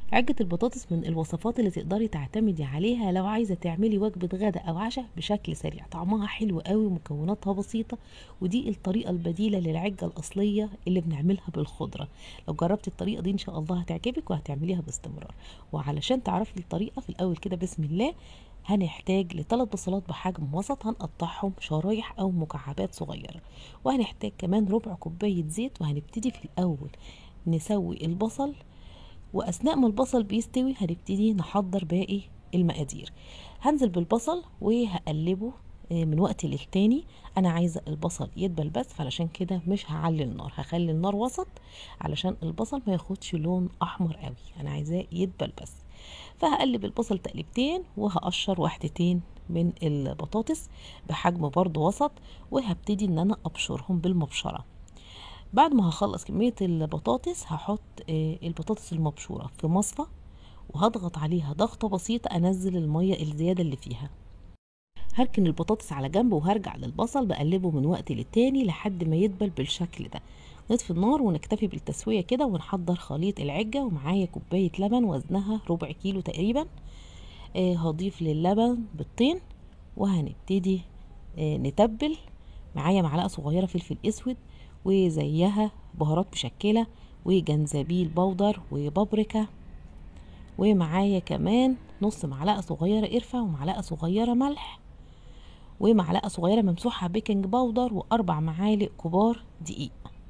عجة البطاطس من الوصفات اللي تقدري تعتمدي عليها لو عايزة تعملي وجبة غدا أو عشاء بشكل سريع طعمها حلو قوي ومكوناتها بسيطة ودي الطريقة البديلة للعجة الأصلية اللي بنعملها بالخضرة لو جربتي الطريقة دي إن شاء الله هتعجبك وهتعمليها باستمرار وعلشان تعرفي الطريقة في الأول كده بسم الله هنحتاج لثلاث بصلات بحجم وسط هنقطعهم شرايح أو مكعبات صغيرة وهنحتاج كمان ربع كوباية زيت وهنبتدي في الأول نسوي البصل واثناء ما البصل بيستوي هنبتدي نحضر باقي المقادير هنزل بالبصل وهقلبه من وقت للتاني انا عايزه البصل يدبل بس فعلشان كده مش هعلي النار هخلي النار وسط علشان البصل ما ياخدش لون احمر قوي انا عايزاه يدبل بس فهقلب البصل تقلبتين وهقشر واحدتين من البطاطس بحجم برضو وسط وهبتدي ان انا ابشرهم بالمبشره بعد ما هخلص كمية البطاطس هحط البطاطس المبشورة في مصفى وهضغط عليها ضغطة بسيطة انزل المية الزيادة اللي فيها هركن البطاطس على جنب وهرجع للبصل بقلبه من وقت للتاني لحد ما يدبل بالشكل ده نطفي النار ونكتفي بالتسوية كده ونحضر خليط العجة ومعايا كوباية لبن وزنها ربع كيلو تقريبا آه هضيف للبن بالطين وهنبتدي آه نتبل معايا معلقة صغيرة فلفل اسود وزيها بهارات مشكلة وجنزبيل بودر وبابريكا ومعايا كمان نص معلقة صغيرة قرفة ومعلقة صغيرة ملح ومعلقة صغيرة ممسوحة بيكنج باودر وأربع معالق كبار دقيق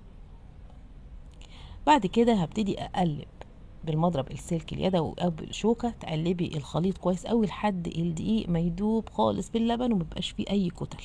بعد كده هبتدي أقلب بالمضرب السلك اليدوي او بالشوكه تقلبي الخليط كويس قوي لحد الدقيق ما يدوب خالص باللبن ومبقاش فيه اي كتل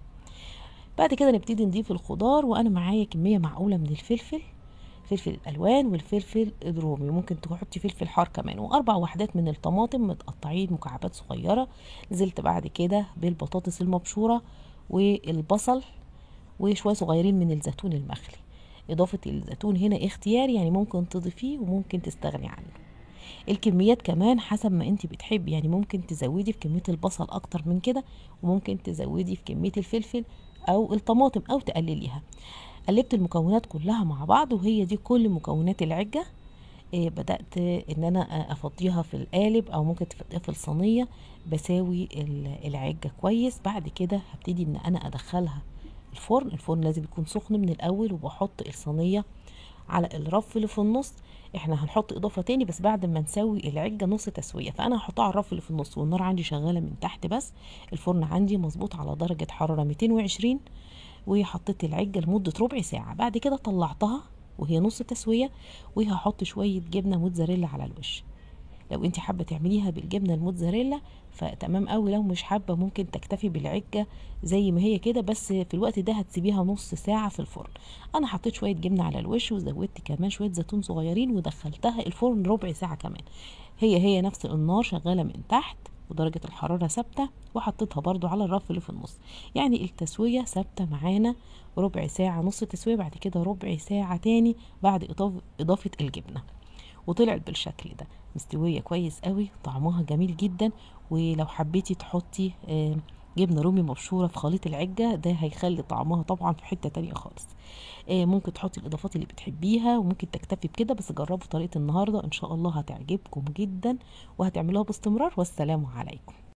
بعد كده نبتدي نضيف الخضار وانا معايا كميه معقوله من الفلفل فلفل الالوان والفلفل الرومي ممكن تحطي فلفل حار كمان واربع وحدات من الطماطم متقطعين مكعبات صغيره نزلت بعد كده بالبطاطس المبشوره والبصل وشويه صغيرين من الزيتون المخلي اضافه الزيتون هنا اختياري يعني ممكن تضيفيه وممكن تستغني عنه الكميات كمان حسب ما انت بتحبي يعني ممكن تزودي في كميه البصل اكتر من كده وممكن تزودي في كميه الفلفل او الطماطم او تقلليها قلبت المكونات كلها مع بعض وهي دي كل مكونات العجه إيه بدات ان انا افضيها في القالب او ممكن تفضيها في الصينيه بساوي العجه كويس بعد كده هبتدي ان انا ادخلها الفرن الفرن لازم يكون سخن من الاول وبحط الصينيه على الرف اللي في النص احنا هنحط اضافه تاني بس بعد ما نسوي العجه نص تسويه فانا هحطها على الرف اللي في النص والنار عندي شغاله من تحت بس الفرن عندي مظبوط على درجه حراره 220 وحطيت العجه لمده ربع ساعه بعد كده طلعتها وهي نص تسويه وهحط شويه جبنه موتزاريلا على الوش لو انت حابه تعمليها بالجبنه الموتزاريلا فتمام قوي لو مش حابه ممكن تكتفي بالعجه زي ما هي كده بس في الوقت ده هتسيبيها نص ساعه في الفرن انا حطيت شويه جبنه على الوش وزودت كمان شويه زيتون صغيرين ودخلتها الفرن ربع ساعه كمان هي هي نفس النار شغاله من تحت ودرجة الحرارة ثابتة وحطيتها برضو على الرف اللي في النص يعني التسوية ثابتة معانا ربع ساعة نص تسوية بعد كده ربع ساعة تاني بعد إضافة الجبنة وطلعت بالشكل ده مستويه كويس قوي طعمها جميل جدا ولو حبيتي تحطي جبنه رومي مبشوره في خليط العجه ده هيخلي طعمها طبعا في حته تانية خالص ممكن تحطي الاضافات اللي بتحبيها وممكن تكتفي بكده بس جربوا طريقه النهارده ان شاء الله هتعجبكم جدا وهتعملوها باستمرار والسلام عليكم